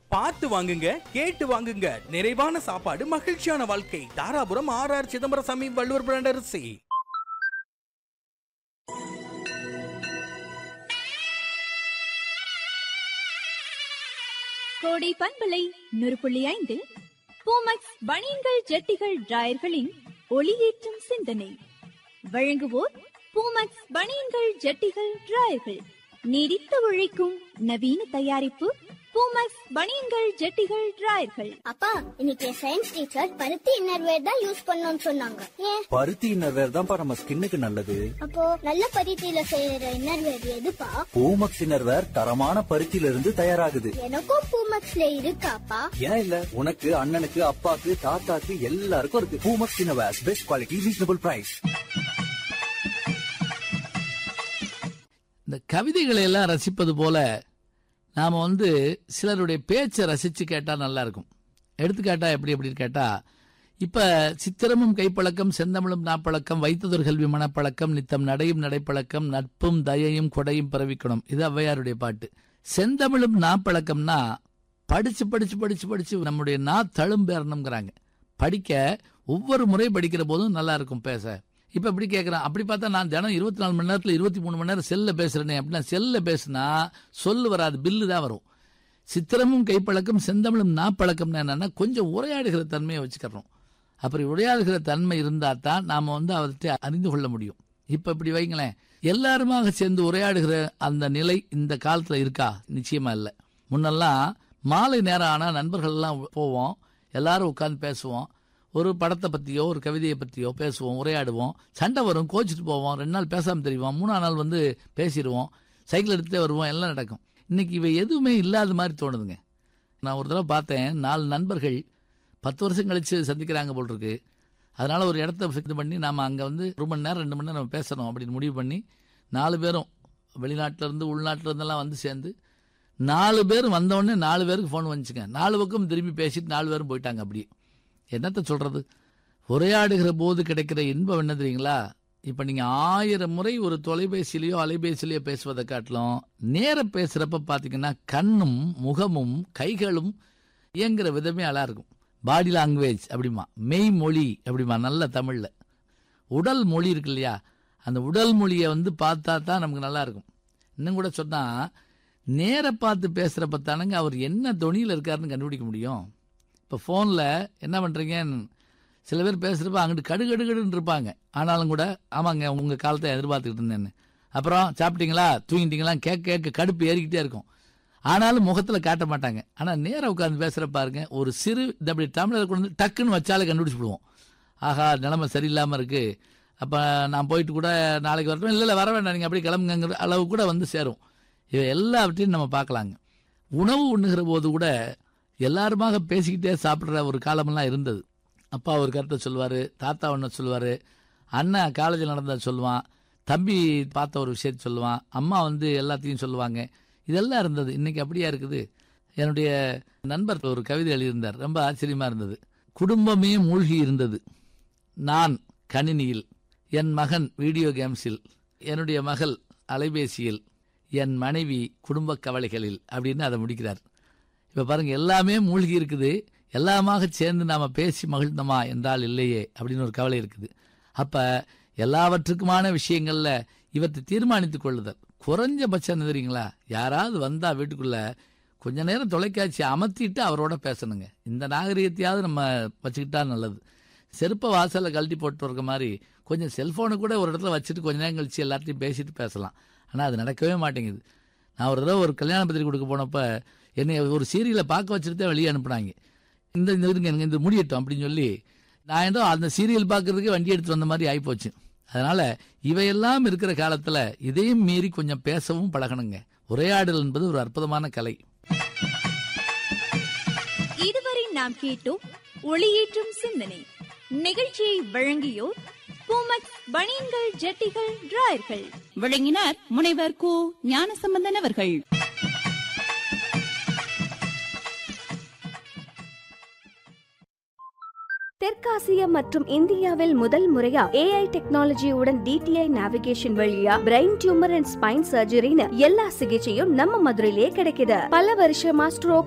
பார்த்து வாங்குங்க கேட்டு வாங்குங்க நிறைவான சாப்பாடு மகிழ்ச்சியான வாழ்க்கை Dharapuram R R Chidambarasamy Valluvar brand அரிசி கோடை பண்பலை நூறு புள்ளி ஐந்தில் பூமக்ஸ் பனியன்கள் ஜட்டிகள் டிராயர்களின் ஒளியேற்றும் சிந்தனை வழங்குவோர் பூமக்ஸ் பனியன்கள் ஜட்டிகள் டிராயர்கள் நீடித்து உழைக்கும் நவீன தயாரிப்பு பூமக்ஸ் பனியன்கள் ஜட்டிகள் டிராயர்கள் அப்பா இன்னைக்கு சயின்ஸ் டீச்சர் பருத்தி இன்னர்வேர் தான் யூஸ் பண்ணணும்னு சொன்னாங்க ஏன் பருத்தி இன்னர்வேர் தான்ப்பா நம்ம ஸ்கின்னுக்கு நல்லது அப்போ நல்ல பருத்தியில செய்யற இன்னர்வேர் எதுப்பா பூமக்ஸ் இன்னர்வேர் தரமான பருத்தியில இருந்து தயாராகுது எனக்கும் பூமக்ஸ்ல இருக்காப்பா ஏன் இல்ல உனக்கு அண்ணனுக்கு அப்பாக்கு தாத்தாக்கு எல்லாருக்கும் இருக்கு Poomex innerwear best quality reasonable price இந்த கவிதைகளை எல்லாம் ரசிப்பது போல நாம் வந்து சிலருடைய பேச்சை ரசித்து கேட்டால் நல்லா இருக்கும் எடுத்துக்காட்டா எப்படி எப்படின்னு கேட்டால் இப்போ சித்திரமும் கைப்பழக்கம் செந்தமிழும் நாப்பழக்கம் வைத்ததொரு கல்வி மனப்பழக்கம் நித்தம் நடையும் நடைப்பழக்கம் நட்பும் தயையும் கொடையும் பிறவிக்கணும் இது ஔவையாருடைய பாட்டு செந்தமிழும் நாப்பழக்கம்னா படிச்சு படிச்சு படிச்சு படிச்சு நம்முடைய நா தழும்பேறணுங்கிறாங்க படிக்க ஒவ்வொரு முறை படிக்கிற போதும் நல்லா இருக்கும் பேச இப்ப இப்படி கேட்கறான் அப்படி பார்த்தா நான் தினம் இருபத்தி நாலு மணி நேரத்துல இருபத்தி மூணு மணி நேரம் செல்ல பேசுறேனே அப்படின்னா செல்ல பேசுனா சொல்லு வராது பில்லு தான் வரும் சித்திரமும் கைப்பழக்கம் செந்தமிழும் நாப்பழக்கம்னு என்னன்னா கொஞ்சம் உரையாடுகிற தன்மையை வச்சுக்கிறோம் அப்படி உரையாடுகிற தன்மை இருந்தா தான் நாம வந்து அவற்றை அறிந்து கொள்ள முடியும் இப்ப இப்படி வைங்களேன் எல்லாருமாக சேர்ந்து உரையாடுகிற அந்த நிலை இந்த காலத்துல இருக்கா நிச்சயமா இல்லை முன்னெல்லாம் மாலை நேரம் ஆனா நண்பர்கள் எல்லாம் போவோம் எல்லாரும் உட்கார்ந்து பேசுவோம் ஒரு படத்தை பத்தியோ ஒரு கவிதையை பத்தியோ பேசுவோம் உரையாடுவோம் சண்டை வரும் கோச்சிட்டு போவோம் ரெண்டு நாள் பேசாம தெரிவோம் மூணாம் நாள் வந்து பேசிடுவோம் சைக்கிள் எடுத்துட்டே வருவோம் எல்லாம் நடக்கும் இன்னைக்கு இவை எதுவுமே இல்லாத மாதிரி தோணுதுங்க நான் ஒரு தடவை பார்த்தேன் நாலு நண்பர்கள் பத்து வருஷம் கழிச்சு சந்திக்கிறாங்க போல் இருக்கு அதனால ஒரு இடத்த ஃபிக்ஸ் பண்ணி நாம அங்க வந்து ஒரு மணி நேரம் ரெண்டு மணி நேரம் நம்ம பேசணும் அப்படின்னு முடிவு பண்ணி நாலு பேரும் வெளிநாட்டுல இருந்து உள்நாட்டுல இருந்தெல்லாம் வந்து சேர்ந்து நாலு பேர் வந்தவொடனே நாலு பேருக்கு ஃபோன் வந்துச்சுங்க நாலு பக்கம் திரும்பி பேசிட்டு நாலு பேரும் போயிட்டாங்க அப்படியே என்னத்த சொல்றது உரையாடுகிற போது கிடைக்கிற இன்பம் என்ன தெரியுங்களா இப்ப நீங்க ஆயிரம் முறை ஒரு தொலைபேசியிலயோ அலைபேசியிலயோ பேசுவதை காட்டிலும் நேர பேசுறப்ப பாத்தீங்கன்னா கண்ணும் முகமும் கைகளும் இயங்குற விதமே அழகா இருக்கும் பாடி லாங்குவேஜ் அப்படிமா மெய் மொழி அப்படிமா நல்ல தமிழ்ல உடல் மொழி இருக்கு இல்லையா அந்த உடல் மொழியை வந்து பார்த்தா தான் நமக்கு நல்லா இருக்கும் இன்னும் கூட சொன்னா நேர பார்த்து பேசுறப்ப தானங்க அவர் என்ன தொனியில் இருக்காருன்னு கண்டுபிடிக்க முடியும் இப்போ ஃபோனில் என்ன பண்ணுறீங்க சில பேர் பேசுகிறப்ப அங்கிட்டு கடு கடு கடுன்னு இருப்பாங்க ஆனாலும் கூட ஆமாங்க உங்கள் காலத்தை எதிர்பார்த்துக்கிட்டு இருந்தேன்னு அப்புறம் சாப்பிட்டீங்களா தூங்கிட்டீங்களா கேட்க கேட்க கடுப்பு ஏறிக்கிட்டே இருக்கும் ஆனாலும் முகத்தில் காட்ட மாட்டாங்க ஆனால் நேராக உட்காந்து பேசுகிற பாருங்க ஒரு சிறு இந்த அப்படி தமிழர் கொண்டு வந்து டக்குன்னு வச்சாலே கண்டுபிடிச்சு விடுவோம் ஆஹா நிலைமை சரியில்லாமல் இருக்கு அப்போ நான் போயிட்டு கூட நாளைக்கு வரட்டும் இல்லை இல்லை வர வேண்டாம் நீங்கள் அப்படியே கிளம்புங்கிற அளவு கூட வந்து சேரும் இவை எல்லாவற்றையும் நம்ம பார்க்கலாங்க உணவு உண்ணுகிற போது கூட எல்லாருமாக பேசிக்கிட்டே சாப்பிட்ற ஒரு காலமெல்லாம் இருந்தது அப்பா ஒரு கருத்தை சொல்லுவார் தாத்தா ஒன்று சொல்லுவார் அண்ணன் காலேஜில் நடந்ததை சொல்லுவான் தம்பி பார்த்த ஒரு விஷயத்தை சொல்லுவான் அம்மா வந்து எல்லாத்தையும் சொல்லுவாங்க இதெல்லாம் இருந்தது இன்னைக்கு அப்படியா இருக்குது என்னுடைய நண்பர் ஒரு கவிதை எழுதியிருந்தார் ரொம்ப ஆச்சரியமா இருந்தது குடும்பமே மூழ்கி இருந்தது நான் கணினியில் என் மகன் வீடியோ கேம்ஸில் என்னுடைய மகள் அலைபேசியில் என் மனைவி குடும்ப கவலைகளில் அப்படின்னு அதை முடிக்கிறார் இப்ப பாருங்க எல்லாமே மூழ்கி இருக்குது எல்லாமாக சேர்ந்து நாம பேசி மகிழ்ந்தோமா என்றால் இல்லையே அப்படின்னு ஒரு கவலை இருக்குது அப்ப எல்லாவற்றுக்குமான விஷயங்கள்ல இவற்றை தீர்மானித்துக் கொள்ளுதல் குறைஞ்சபட்சம் என்ன தெரியுங்களா யாராவது வந்தா வீட்டுக்குள்ள கொஞ்ச நேரம் தொலைக்காட்சி அமர்த்திட்டு அவரோட பேசணுங்க இந்த நாகரிகத்தையாவது நம்ம வச்சுக்கிட்டா நல்லது செருப்பை வாசல்ல கழட்டி போட்டு இருக்க மாதிரி கொஞ்சம் செல்போனை கூட ஒரு இடத்துல வச்சுட்டு கொஞ்ச நேரம் கழிச்சு எல்லார்ட்டையும் பேசிட்டு பேசலாம் ஆனா அது நடக்கவே மாட்டேங்குது நான் ஒரு தடவை ஒரு கல்யாண பத்திரிக்கை கொடுக்க போனப்ப என்னை ஒரு சீரியலை பார்க்க வச்சுட்டு தான் வெளியே அனுப்புனாங்க இந்த இந்த இருங்க எனக்கு இந்த முடியட்டும் அப்படின்னு சொல்லி நான் ஏதோ அந்த சீரியல் பார்க்கறதுக்கு வண்டி எடுத்து வந்த மாதிரி ஆயிப்போச்சு அதனால இவையெல்லாம் இருக்கிற காலத்துல இதையும் மீறி கொஞ்சம் பேசவும் பழகணுங்க உரையாடல் என்பது ஒரு அற்புதமான கலை இதுவரை நாம் கேட்டோம் ஒளியேற்றும் சிந்தனை நிகழ்ச்சியை வழங்கியோர் பூமக்ஸ் பனியன்கள் ஜட்டிகள் டிராயர்கள் வழங்கினார் முனைவர் கு ஞானசம்பந்தன் அவர்கள் தெற்காசியா மற்றும் இந்தியாவில் முதல் முறையா ஏஐ டெக்னாலஜியுடன் டிடிஐ நேவிகேஷன் வழியா பிரெயின் டியூமர் அண்ட் ஸ்பைன் சர்ஜரின்னு எல்லா சிகிச்சையும் நம்ம மதுரையிலேயே கிடைக்குது பல வருஷமா ஸ்ட்ரோக்